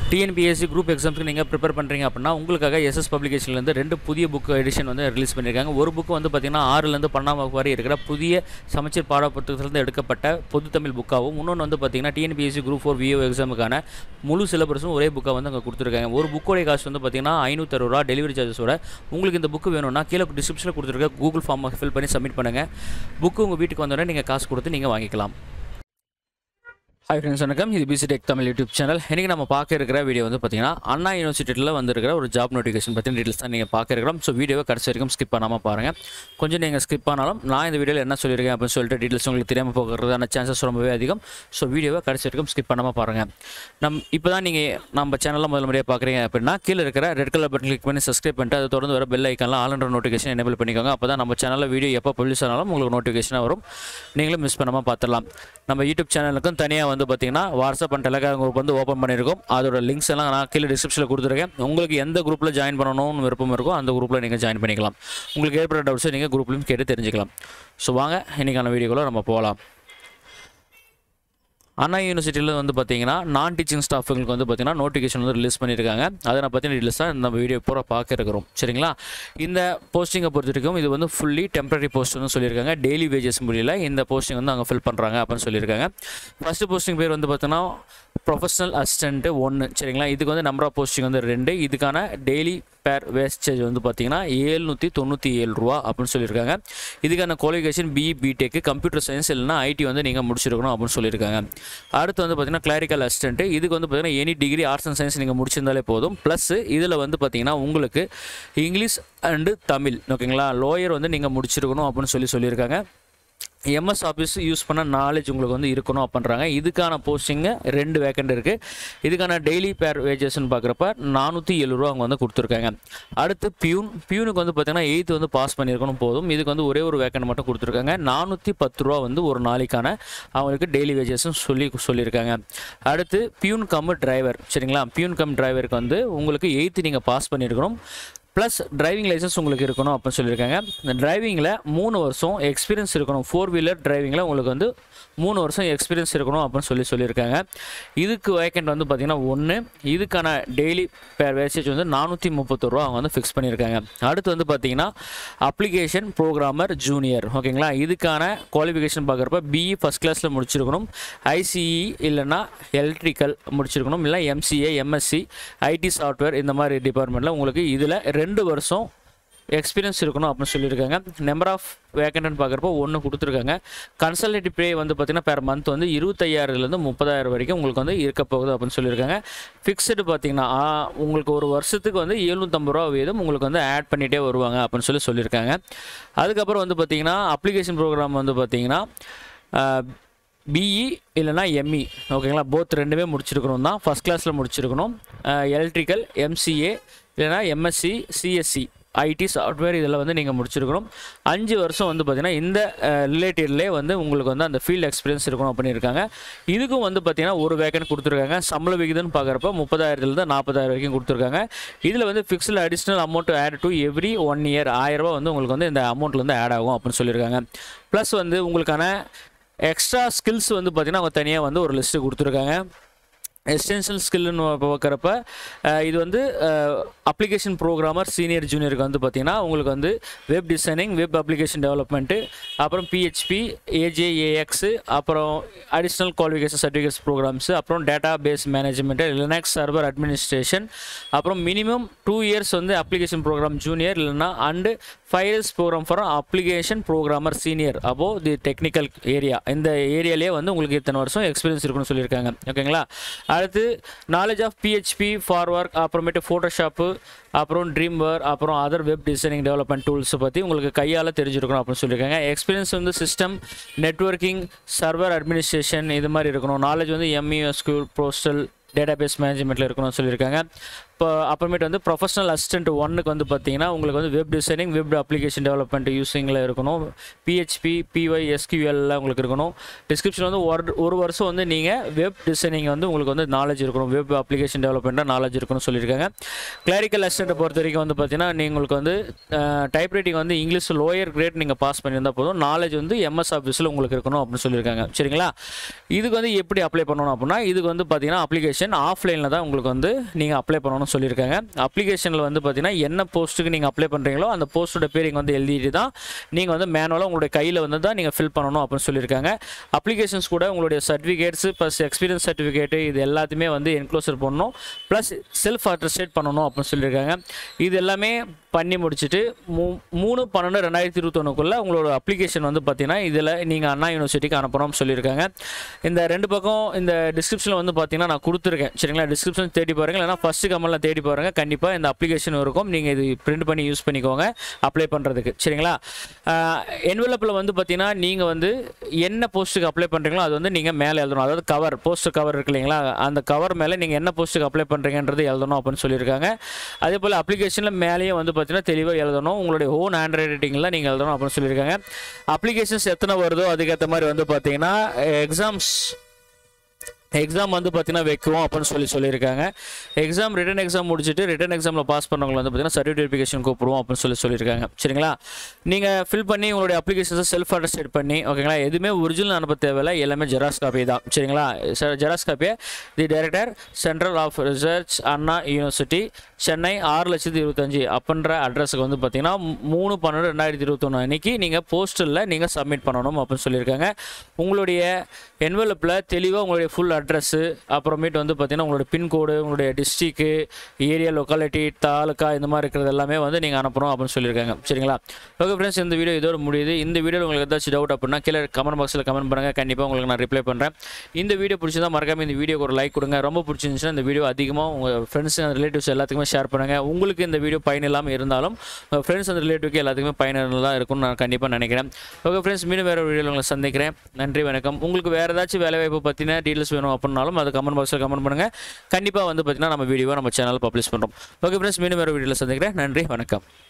TNPSC group எக்ஸாம்ஸ்க்கு நீங்கள் prepare பண்ணுறீங்க அப்படின்னா உங்களுக்காக எஸ்எஸ் பப்ளிகேஷன்லேருந்து ரெண்டு புதிய புக் எடிஷன் வந்து ரிலீஸ் பண்ணியிருக்காங்க ஒரு புக்கு வந்து பார்த்திங்கன்னா ஆறுலேருந்து பன்னெண்டாம் வகுப்பு வரை இருக்கிற புதிய சமச்சீர் பாட புத்தகத்திலிருந்து எடுக்கப்பட்ட பொது தமிழ் புக்காகவும் இன்னொன்று வந்து பார்த்திங்கன்னா டிஎன்பிஎஸ்சி குரூப் ஃபோர் விஓ எக்ஸாமுக்கான முழு சிலபஸும் ஒரே புக்கை வந்து அங்கே கொடுத்துருக்காங்க ஒரு புக்கோடைய காஸ்ட் வந்து பார்த்திங்கன்னா ஐநூற்றறுபது ரூபா டெலிவரி சார்ஜஸோட உங்களுக்கு இந்த புக்கு வேணும்னா கீழே டிஸ்கிரிப்ஷனில் கொடுத்துருக்க கூகுள் ஃபார்மை ஃபில் பண்ணி சப்மிட் பண்ணுங்கள் புக்கு உங்கள் வீட்டுக்கு வந்தோடனே நீங்கள் காசு கொடுத்து நீங்கள் வாங்கிக்கலாம் ஹாய் ஃப்ரெண்ட்ஸ் வணக்கம் இது PC tech Tamil YouTube channel இன்றைக்கி நம்ம பார்க்க இருக்கிற வீடியோ வந்து பார்த்தீங்கன்னா அண்ணா யூனிவர்சிட்டியில் வந்திருக்கிற ஒரு ஜாப் நோட்டிஃபிகேஷன் பற்றி டீட்டெயில்ஸ் தான் நீங்கள் பார்க்க இருக்கிறோம் ஸோ வீடியோவை கடைசி வரைக்கும் ஸ்கிப் பண்ணாமல் பாருங்கள் கொஞ்சம் நீங்கள் ஸ்கிப் பண்ணாலும் நான் இந்த வீடியோவில் என்ன சொல்லியிருக்கேன் அப்படின்னு சொல்லிட்டு டீட்டெயில்ஸ் உங்களுக்கு தெரியாமல் போகிறதான சான்சஸ் ரொம்பவே அதிகம் ஸோ வீடியோவை கடைசி வரைக்கும் ஸ்கிப் பண்ணாமல் பாருங்கள் நம் இப்போ தான் நீங்கள் நம்ம சேனலில் முதல் முறையாக பார்க்குறீங்க அப்படின்னா கீழே இருக்கிற ரெட் கலர் பட்டன் கிளிக் பண்ணி சப்ஸ்கிரைப் பண்ணிட்டு அது தொடர்ந்து வர பெல் ஐக்கானில் ஆல்ரெண்டர் நோட்டிஃபிகேஷன் எனேபிள் பண்ணிக்கோங்க அப்போ தான் நம்ம சேனலில் வீடியோ எப்போ பப்ளிஷ் ஆனாலும் உங்களுக்கு நோட்டிஃபிகேஷனாக வரும் நீங்களும் மிஸ் பண்ணாமல் பார்த்துடலாம் நம்ம யூடியூப் சேனலுக்கும் தனியாக வந்து பார்த்தீங்கன்னா வாட்ஸ்அப் அண்ட் டெலகிராம் குரூப் வந்து ஓப்பன் பண்ணியிருக்கோம் அதோட லிங்க்ஸ் எல்லாம் நான் கீழே டிஸ்கிரிப்ஷனில் கொடுத்துருக்கேன் உங்களுக்கு எந்த குரூப்பில் ஜாயின் பண்ணணும்னு விருப்பம் இருக்கோ அந்த குரூப்பில் நீங்கள் ஜாயின் பண்ணிக்கலாம் உங்களுக்கு ஏற்பட்ட டவுட்ஸை நீங்கள் குரூப்லையும் கேட்டு தெரிஞ்சுக்கலாம் ஸோ வாங்க இன்றைக்கான வீடியோக்குள்ளே நம்ம போகலாம் அண்ணா யூனிவர்சிட்டியில் வந்து பார்த்தீங்கன்னா நான் டீச்சிங் ஸ்டாஃபுங்களுக்கு வந்து பார்த்தீங்கன்னா நோட்டிஃபிகேஷன் வந்து ரிலீஸ் பண்ணியிருக்காங்க அதை நான் பற்றின டீட்டெயில்ஸ் தான் நம்ம வீடியோ பூரா பார்க்க இருக்கிறோம் சரிங்களா இந்த போஸ்டிங்கை பொறுத்த வரைக்கும் இது வந்து ஃபுல்லி டெம்பரரி போஸ்ட் வந்து சொல்லியிருக்காங்க டெய்லி வேஜஸ் முடியல இந்த போஸ்டிங் வந்து அங்கே ஃபில் பண்ணுறாங்க அப்படின்னு சொல்லியிருக்காங்க ஃபஸ்ட்டு போஸ்டிங் பேர் வந்து பார்த்தீங்கன்னா ப்ரொஃபஷனல் அசிஸ்டண்ட்டு ஒன்று சரிங்களா இதுக்கு வந்து நம்பர் ஆஃப் போஸ்டிங் வந்து ரெண்டு இதுக்கான டெய்லி பேர் வேஸ்டேஜ் வந்து பார்த்தீங்கன்னா ஏழ்நூற்றி தொண்ணூற்றி ஏழு ரூபா அப்படின்னு சொல்லியிருக்காங்க இதுக்கான qualification BE BTech computer science இல்லைனா ஐடி வந்து நீங்கள் முடிச்சிருக்கணும் அப்படின்னு சொல்லியிருக்காங்க அடுத்து வந்து பார்த்தீங்கன்னா கிளாரிக்கல் அசிஸ்டன்ட் இதுக்கு வந்து பார்த்தீங்கன்னா any degree arts and science நீங்கள் முடிச்சிருந்தாலே போதும் ப்ளஸ் இதில் வந்து பார்த்தீங்கன்னா உங்களுக்கு இங்கிலீஷ் அண்டு தமிழ் ஓகேங்களா லோயர் வந்து நீங்கள் முடிச்சிருக்கணும் அப்படின்னு சொல்லி சொல்லியிருக்காங்க எம்எஸ் ஆஃபீஸ் யூஸ் பண்ண நாலேஜ் உங்களுக்கு வந்து இருக்கணும் அப்படின்றாங்க இதுக்கான போஸ்டிங்கு ரெண்டு வேக்கண்ட் இருக்குது இதுக்கான டெய்லி பேர் வேஜஸ்ன்னு பார்க்குறப்ப நானூற்றி ரூபா அவங்க வந்து கொடுத்துருக்காங்க அடுத்து பியூன் பியூனுக்கு வந்து பார்த்தீங்கன்னா எயித்து வந்து பாஸ் பண்ணியிருக்கணும் போதும் இதுக்கு வந்து ஒரே ஒரு வேக்கண்ட் மட்டும் கொடுத்துருக்காங்க நானூற்றி பத்து ரூபா வந்து ஒரு நாளைக்கான அவங்களுக்கு டெய்லி வேஜஸ்ன்னு சொல்லி சொல்லியிருக்காங்க அடுத்து பியூன் கம் டிரைவர் சரிங்களா பியூன் கம் டிரைவருக்கு வந்து உங்களுக்கு எயித்து நீங்கள் பாஸ் பண்ணியிருக்கணும் ப்ளஸ் டிரைவிங் லைசன்ஸ் உங்களுக்கு இருக்கணும் அப்படின்னு சொல்லியிருக்காங்க இந்த டிரைவிங்கில் மூணு வருஷம் எக்ஸ்பீரியன்ஸ் இருக்கணும் ஃபோர் வீலர் டிரைவிங்கில் உங்களுக்கு வந்து மூணு வருஷம் எக்ஸ்பீரியன்ஸ் இருக்கணும் அப்படின்னு சொல்லி சொல்லியிருக்காங்க இதுக்கு வேக்கண்ட் வந்து பார்த்திங்கன்னா ஒன்று இதுக்கான டெய்லி பேர் வேஸ்டேஜ் வந்து நானூற்றி முப்பத்தொரு ரூபா அவங்க வந்து ஃபிக்ஸ் பண்ணியிருக்காங்க அடுத்து வந்து பார்த்திங்கன்னா அப்ளிகேஷன் ப்ரோக்ராமர் ஜூனியர் ஓகேங்களா இதுக்கான குவாலிஃபிகேஷன் பார்க்குறப்ப பிஇ ஃபஸ்ட் கிளாஸில் முடிச்சிருக்கணும் ஐசிஇ இல்லைன்னா எலக்ட்ரிக்கல் முடிச்சிருக்கணும் இல்லை எம்சிஏ எம்எஸ்சி ஐடி சாஃப்ட்வேர் இந்த மாதிரி டிபார்ட்மெண்ட்டில் உங்களுக்கு இதில் ரெண்டு வருஷம் எக்ஸ்பீரியன்ஸ் இருக்கணும் அப்படின்னு சொல்லியிருக்காங்க நம்பர் ஆஃப் வேக்கண்ட்னு பார்க்குறப்போ ஒன்று கொடுத்துருக்காங்க கன்சல்டேட்டிவ் பே வந்து பார்த்திங்கன்னா பெர் மந்த் வந்து இருபத்தையாயிரத்துலேருந்து முப்பதாயிரம் வரைக்கும் உங்களுக்கு வந்து இருக்க போகுது அப்படின்னு சொல்லியிருக்காங்க ஃபிக்ஸ்டு பார்த்தீங்கன்னா ஆ, உங்களுக்கு ஒரு வருஷத்துக்கு வந்து எழுநூற்றம்பது ரூபா வீதம் உங்களுக்கு வந்து ஆட் பண்ணிகிட்டே வருவாங்க அப்படின்னு சொல்லி சொல்லியிருக்காங்க அதுக்கப்புறம் வந்து பார்த்திங்கன்னா அப்ளிகேஷன் ப்ரோக்ராம் வந்து பார்த்திங்கன்னா பிஇ இல்லைனா எம்இ ஓகேங்களா போத் ரெண்டுமே முடிச்சிருக்கணும் தான் ஃபஸ்ட் கிளாஸில் முடிச்சிருக்கணும் எலக்ட்ரிக்கல் எம்சிஏ இல்லைனா எம்எஸ்சி சிஎஸ்சி ஐடி சாஃப்ட்வேர் இதில் வந்து நீங்கள் முடிச்சிருக்கணும் அஞ்சு வருஷம் வந்து பார்த்திங்கன்னா இந்த ரிலேட்டட்லேயே வந்து உங்களுக்கு வந்து அந்த ஃபீல்டு எக்ஸ்பீரியன்ஸ் இருக்கணும் பண்ணியிருக்காங்க இதுக்கும் வந்து பார்த்திங்கன்னா ஒரு வேக்கன் கொடுத்துருக்காங்க சம்பள விகிதம்னு பார்க்குறப்ப முப்பதாயிரத்துலேருந்து நாற்பதாயிரம் வரைக்கும் கொடுத்துருக்காங்க இதில் வந்து fixed additional amount add to every one year ஆயிரரூபா வந்து உங்களுக்கு வந்து இந்த அமௌண்ட்லேருந்து ஆட் ஆகும் அப்படின்னு சொல்லியிருக்காங்க ப்ளஸ் வந்து உங்களுக்கான எக்ஸ்ட்ரா ஸ்கில்ஸ் வந்து பார்த்திங்கன்னா அவங்க தனியாக வந்து ஒரு லிஸ்ட்டு கொடுத்துருக்காங்க எக்ஸ்டென்ஷன் ஸ்கில்னு பார்க்குறப்ப அஹ், இது வந்து அப்ளிகேஷன் ப்ரோக்ராமர் சீனியர் ஜூனியருக்கு வந்து பார்த்திங்கன்னா உங்களுக்கு வந்து web designing web application development அப்புறம் பிஹெச்பி ஏஜேஏஎக்ஸு அப்புறம் அடிஷ்னல் குவாலிஃபிகேஷன் சர்டிஃபிகேட்ஸ் ப்ரோக்ராம்ஸு அப்புறம் data base management Linux server administration அப்புறம் மினிமம் டூ இயர்ஸ் வந்து அப்ளிகேஷன் ப்ரோக்ராம் ஜூனியர் இல்லைன்னா and five years program for application programmer senior அப்போ the technical area இந்த ஏரியாலே வந்து உங்களுக்கு இத்தனை வருஷம் எக்ஸ்பீரியன்ஸ் இருக்குன்னு சொல்லியிருக்காங்க ஓகேங்களா அடுத்து knowledge of PHP for work அப்புறமேட்டு ஃபோட்டோஷாப்பு அப்புறம் ட்ரீம் ஒர்க் அப்புறம் other web designing development tools பற்றி உங்களுக்கு கையால் தெரிஞ்சிருக்கணும் அப்படின்னு சொல்லியிருக்காங்க எக்ஸ்பீரியன்ஸ் வந்து சிஸ்டம் நெட்வொர்க்கிங் சர்வர் அட்மினிஸ்ட்ரேஷன் இது மாதிரி இருக்கணும் நாலேஜ் வந்து எம்இஎஸ்கியூ போஸ்டல் டேட்டாபேஸ் மேனேஜ்மெண்ட்டில் இருக்கணும்னு சொல்லியிருக்காங்க இப்போ அப்புறமேட்டு வந்து ப்ரொஃபஷனல் அசிஸ்டன்ட் ஒன்னுக்கு வந்து பார்த்தீங்கன்னா உங்களுக்கு வந்து web designing web application development யூஸிங்கில் இருக்கணும் பிஹெச்பி பிஒய் எஸ்கியூஎல்ல உங்களுக்கு இருக்கணும் டிஸ்கிரிப்ஷன் வந்து ஒரு ஒரு வருஷம் வந்து நீங்கள் வெப் டிசைனிங் வந்து உங்களுக்கு வந்து நாலேஜ் இருக்கணும் வெப் அப்ளிகேஷன் டெவலப்மெண்ட்டாக நாலேஜ் இருக்கணும்னு சொல்லியிருக்காங்க கிளாரிக்கல் அசிஸ்டண்ட்டை பொறுத்த வரைக்கும் வந்து பார்த்தீங்கன்னா நீ உங்களுக்கு வந்து டைப் ரைட்டிங் வந்து இங்கிலீஷ் லோயர் கிரேட் நீங்கள் பாஸ் பண்ணியிருந்தால் போதும் நாலேஜ் வந்து எம்எஸ் ஆஃபீஸில் உங்களுக்கு இருக்கணும் அப்படின்னு சொல்லியிருக்காங்க சரிங்களா இதுக்கு வந்து எப்படி அப்ளை பண்ணணும் அப்படின்னா இதுக்கு வந்து பார்த்தீங்கன்னா அப்ளிகேஷன் அப்ளிகேஷன் ஆஃப்லைனில் தான் உங்களுக்கு வந்து நீங்கள் அப்ளை பண்ணணும்னு சொல்லியிருக்காங்க அப்ளிகேஷனில் வந்து பார்த்தீங்கன்னா என்ன போஸ்ட்டுக்கு நீங்கள் அப்ளை பண்ணுறீங்களோ அந்த போஸ்ட்டோட பேர் இங்கே வந்து எழுதிட்டு தான் நீங்கள் வந்து மேனுவலாக உங்களுடைய கையில் வந்து தான் நீங்கள் ஃபில் பண்ணணும் அப்படின்னு சொல்லியிருக்காங்க அப்ளிகேஷன்ஸ் கூட உங்களுடைய சர்டிஃபிகேட்ஸு ப்ளஸ் எக்ஸ்பீரியன்ஸ் சர்டிஃபிகேட்டு இது எல்லாத்தையுமே வந்து என்க்ளோசர் பண்ணணும் ப்ளஸ் செல்ஃப் அட்ரஸ்டேட் பண்ணணும் அப்படின்னு சொல்லியிருக்காங்க இது எல்லாமே பண்ணி முடிச்சுட்டு மூ மூணு பன்னெண்டு ரெண்டாயிரத்தி இருபத்தொன்னுக்குள்ளே உங்களோட அப்ளிகேஷன் வந்து பார்த்தீங்கன்னா இதில் நீங்கள் அண்ணா யூனிவர்சிட்டிக்கு அனுப்பணும்னு சொல்லியிருக்காங்க இந்த ரெண்டு பக்கம் இந்த டிஸ்கிரிப்ஷனில் வந்து பார்த்தீங்கன்னா நான் கொடுத்துருக்கேன் சரிங்களா டிஸ்கிரிப்ஷன் தேடி பாருங்கள் இல்லைனா ஃபஸ்ட்டு கமெண்ட்டில் தேடி பாருங்கள் கண்டிப்பாக இந்த அப்ளிகேஷன் இருக்கும் நீங்கள் இது பிரிண்ட் பண்ணி யூஸ் பண்ணிக்கோங்க அப்ளை பண்ணுறதுக்கு சரிங்களா என்வெலப்பில் வந்து பார்த்தீங்கன்னா நீங்கள் வந்து என்ன போஸ்ட்டுக்கு அப்ளை பண்ணுறீங்களோ அது வந்து நீங்கள் மேலே எழுதணும் அதாவது கவர் போஸ்ட் கவர் இருக்கு இல்லைங்களா அந்த கவர் மேலே நீங்கள் என்ன போஸ்ட்டுக்கு அப்ளை பண்ணுறீங்கன்றது எழுதணும் அப்படின்னு சொல்லியிருக்காங்க அதே போல் அப்ளிகேஷனில் மேலேயே வந்து பார்த்தீங்கன்னா தெளிவாக எழுதணும் உங்களுடைய ஓன் ஹேண்ட் ரைட்டிங்கில் நீங்கள் எழுதணும் அப்படின்னு சொல்லியிருக்காங்க அப்ளிகேஷன்ஸ் எத்தனை வருதோ அதுக்கேற்ற மாதிரி வந்து பார்த்தீங்கன்னா எக்ஸாம்ஸ் எக்ஸாம் வந்து பார்த்தீங்கன்னா வைக்குவோம் அப்படின்னு சொல்லி சொல்லியிருக்காங்க எக்ஸாம் ரிட்டன் எக்ஸாம் முடிச்சுட்டு ரிட்டன் எக்ஸாமில் பாஸ் பண்ணவங்களை வந்து பார்த்தீங்கன்னா சர்டிஃபிகேட் வெரிஃபிகேஷன் கூப்பிடுவோம் அப்படின்னு சொல்லி சொல்லியிருக்காங்க சரிங்களா நீங்கள் ஃபில் பண்ணி உங்களுடைய அப்ளிகேஷன்ஸை செல்ஃப் அட்டஸ்டேட் பண்ணி ஓகேங்களா எதுவுமே ஒரிஜினல் அனுப்ப தேவையில்லை எல்லாமே ஜெராக்ஸ் காப்பி தான் சரிங்களா ஜெராக்ஸ் காப்பியை the director central of research Anna university Chennai ஆறு லட்சத்தி இருபத்தஞ்சி அப்படின்ற அட்ரஸுக்கு வந்து பார்த்தீங்கன்னா மூணு பன்னெண்டு ரெண்டாயிரத்தி இருபத்தொன்று அன்னைக்கு நீங்கள் போஸ்டலில் நீங்கள் சப்மிட் பண்ணணும் அப்படின்னு சொல்லியிருக்காங்க உங்களுடைய என்வெலப்பில் தெளிவாக உங்களுடைய ஃபுல் அட்ரஸ்ஸு அப்புறமேட்டு வந்து பார்த்தீங்கன்னா உங்களுடைய பின்கோடு உங்களுடைய டிஸ்ட்ரிக்கு ஏரியா லொக்காலிட்டி தாலுக்கா இந்த மாதிரி இருக்கிறது எல்லாமே வந்து நீங்கள் அனுப்பணும் அப்படின்னு சொல்லியிருக்காங்க சரிங்களா ஓகே ஃப்ரெண்ட்ஸ் இந்த வீடியோ இதோட முடியுது இந்த வீடியோ உங்களுக்கு ஏதாச்சும் டவுட் அப்படின்னா கீழே கமெண்ட் பாக்ஸில் கமெண்ட் பண்ணுங்கள் கண்டிப்பாக உங்களுக்கு நான் ரிப்ளை பண்ணுறேன் இந்த வீடியோ பிடிச்சதா மறக்காம இந்த வீடியோக்கு ஒரு லைக் கொடுங்க ரொம்ப பிடிச்சிருந்துச்சுன்னா இந்த வீடியோ அதிகமாக உங்கள் ஃப்ரெண்ட்ஸ் அண்ட் ரிலேட்டிவ்ஸ் எல்லாத்துக்குமே ஷேர் பண்ணுங்கள் உங்களுக்கு இந்த வீடியோ பயனில்லாமல் இருந்தாலும் உங்கள் ஃப்ரெண்ட்ஸ் அண்ட் ரிலேட்டிவ்க்கு எல்லாத்துக்குமே பயனுள்ளதாக இருக்கும்னு நான் கண்டிப்பாக நினைக்கிறேன் ஓகே ஃப்ரெண்ட்ஸ் மீண்டும் வேறு வீடியோவில் உங்களை சந்திக்கிறேன் நன்றி வணக்கம் உங்களுக்கு வேறு ஏதாச்சும் வேலைவாய்ப்பு பற்றின டீட்டெயில்ஸ் வேணும் அப்படின்னாலும் அது கமெண்ட் பாக்ஸில் கமெண்ட் பண்ணுங்கள் கண்டிப்பாக வந்து பார்த்தீங்கன்னா நம்ம வீடியோவை நம்ம சேனலில் பப்ளிஷ் பண்ணுறோம் ஓகே ஃப்ரெண்ட்ஸ் மீண்டும் வேறு வீடியோவில் சந்திக்கிறேன் நன்றி வணக்கம்